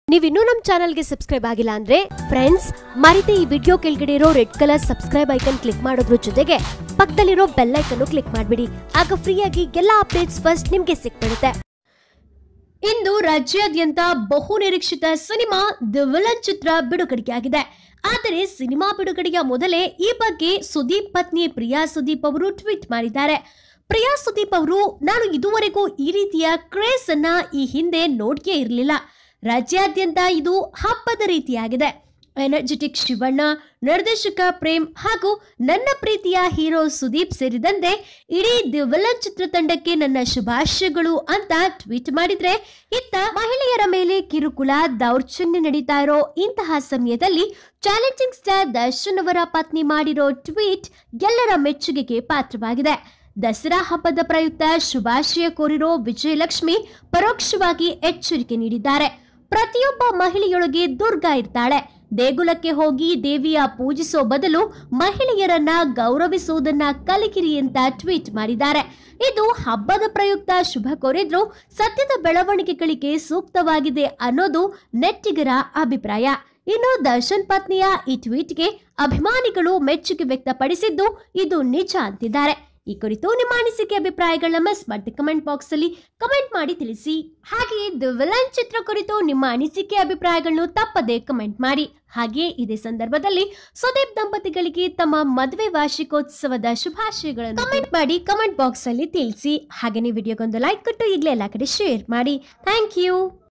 ನೀವಿನ್ನೂ ನಮ್ಮ ಚಾನಲ್ಗೆ ಸಬ್ಸ್ಕ್ರೈಬ್ ಆಗಿಲ್ಲ ಅಂದ್ರೆ ಫ್ರೆಂಡ್ಸ್ ಮರಿತೆ ಈ ವಿಡಿಯೋ ಕೆಳಗಡೆ ಇರೋ red colour subscribe icon click ಮಾಡೋದ್ರ ಜೊತೆಗೆ ಪಕ್ಕದಲ್ಲಿರೋ ಬೆಲ್ ಐಕನ್ ಕ್ಲಿಕ್ ಮಾಡಿಬಿಡಿ ಆಗ ಫ್ರೀಯಾಗಿ ಎಲ್ಲ ಅಪ್ಡೇಟ್ಸ್ ಫಸ್ಟ್ ನಿಮ್ಗೆ ಸಿಕ್ಬಿಡುತ್ತೆ ಇಂದು ರಾಜ್ಯಾದ್ಯಂತ ಬಹು ನಿರೀಕ್ಷಿತ ಸಿನಿಮಾ ದಿ ವಿಲನ್ ಚಿತ್ರ ಬಿಡುಗಡೆಯಾಗಿದೆ ಆದರೆ ಸಿನಿಮಾ ಬಿಡುಗಡೆಯ ಮೊದಲೇ ಈ ಬಗ್ಗೆ ಸುದೀಪ್ ಪತ್ನಿ ಪ್ರಿಯಾ ಸುದೀಪ್ ಅವರು ಟ್ವೀಟ್ ಮಾಡಿದ್ದಾರೆ ಪ್ರಿಯಾ ಸುದೀಪ್ ಅವರು ನಾನು ಇದುವರೆಗೂ ಈ ರೀತಿಯ ಕ್ರೇಸ್ ಅನ್ನ ಈ ಹಿಂದೆ ನೋಡ್ಕೇ ಇರಲಿಲ್ಲ ರಾಜ್ಯಾದ್ಯಂತ ಇದು ಹಬ್ಬದ ರೀತಿಯಾಗಿದೆ ಎನರ್ಜೆಟಿಕ್ ಶಿವಣ್ಣ ನಿರ್ದೇಶಕ ಪ್ರೇಮ್ ಹಾಗೂ ನನ್ನ ಪ್ರೀತಿಯ ಹೀರೋ ಸುದೀಪ್ ಸೇರಿದಂತೆ ಇಡೀ ದಿ ವಿಲನ್ ಚಿತ್ರತಂಡಕ್ಕೆ ನನ್ನ ಶುಭಾಶಯಗಳು ಅಂತ ಟ್ವೀಟ್ ಮಾಡಿದ್ರೆ ಇತ್ತ ಮಹಿಳೆಯರ ಮೇಲೆ ಕಿರುಕುಳ ದೌರ್ಜನ್ಯ ನಡೀತಾ ಇರೋ ಇಂತಹ ಸಮಯದಲ್ಲಿ ಚಾಲೆಂಜಿಂಗ್ ಸ್ಟಾರ್ ದರ್ಶನ್ ಅವರ ಪತ್ನಿ ಮಾಡಿರೋ ಟ್ವೀಟ್ ಎಲ್ಲರ ಮೆಚ್ಚುಗೆಗೆ ಪಾತ್ರವಾಗಿದೆ ದಸರಾ ಹಬ್ಬದ ಪ್ರಯುಕ್ತ ಶುಭಾಶಯ ಕೋರಿರೋ ವಿಜಯಲಕ್ಷ್ಮಿ ಪರೋಕ್ಷವಾಗಿ ಎಚ್ಚರಿಕೆ ನೀಡಿದ್ದಾರೆ ಪ್ರತಿಯೊಬ್ಬ ಮಹಿಳೆಯೊಳಗೆ ದುರ್ಗಾ ಇರ್ತಾಳೆ ದೇಗುಲಕ್ಕೆ ಹೋಗಿ ದೇವಿಯ ಪೂಜಿಸೋ ಬದಲು ಮಹಿಳೆಯರನ್ನ ಗೌರವಿಸುವುದನ್ನ ಕಲಿಕಿರಿ ಅಂತ ಟ್ವೀಟ್ ಮಾಡಿದ್ದಾರೆ ಇದು ಹಬ್ಬದ ಪ್ರಯುಕ್ತ ಶುಭ ಕೋರಿದ್ರು ಸತ್ಯದ ಬೆಳವಣಿಗೆಗಳಿಗೆ ಸೂಕ್ತವಾಗಿದೆ ಅನ್ನೋದು ನೆಟ್ಟಿಗರ ಅಭಿಪ್ರಾಯ ಇನ್ನು ದರ್ಶನ್ ಪತ್ನಿಯ ಈ ಟ್ವೀಟ್ಗೆ ಅಭಿಮಾನಿಗಳು ಮೆಚ್ಚುಗೆ ವ್ಯಕ್ತಪಡಿಸಿದ್ದು ಇದು ನಿಜ ಅಂತಿದ್ದಾರೆ ಈ ಕುರಿತು ನಿಮ್ಮ ಅನಿಸಿಕೆ ಅಭಿಪ್ರಾಯಗಳನ್ನ ಮಿಸ್ ಮಾಡಿ ಕಮೆಂಟ್ ಬಾಕ್ಸ್ ಅಲ್ಲಿ ಕಮೆಂಟ್ ಮಾಡಿ ತಿಳಿಸಿ ಹಾಗೆಯೇ ದಿ ವಿಲನ್ ಚಿತ್ರ ಕುರಿತು ನಿಮ್ಮ ಅನಿಸಿಕೆ ಅಭಿಪ್ರಾಯಗಳನ್ನು ತಪ್ಪದೆ ಕಮೆಂಟ್ ಮಾಡಿ ಹಾಗೆಯೇ ಇದೇ ಸಂದರ್ಭದಲ್ಲಿ ಸುದೀಪ್ ದಂಪತಿಗಳಿಗೆ ತಮ್ಮ ಮದುವೆ ವಾರ್ಷಿಕೋತ್ಸವದ ಶುಭಾಶಯಗಳನ್ನು ಕಮೆಂಟ್ ಮಾಡಿ ಕಮೆಂಟ್ ಬಾಕ್ಸ್ ಅಲ್ಲಿ ತಿಳಿಸಿ ಹಾಗೆಯೇ ವಿಡಿಯೋಗೊಂದು ಲೈಕ್ ಕೊಟ್ಟು ಈಗಲೇ ಎಲ್ಲ ಕಡೆ ಶೇರ್ ಮಾಡಿ ಥ್ಯಾಂಕ್ ಯು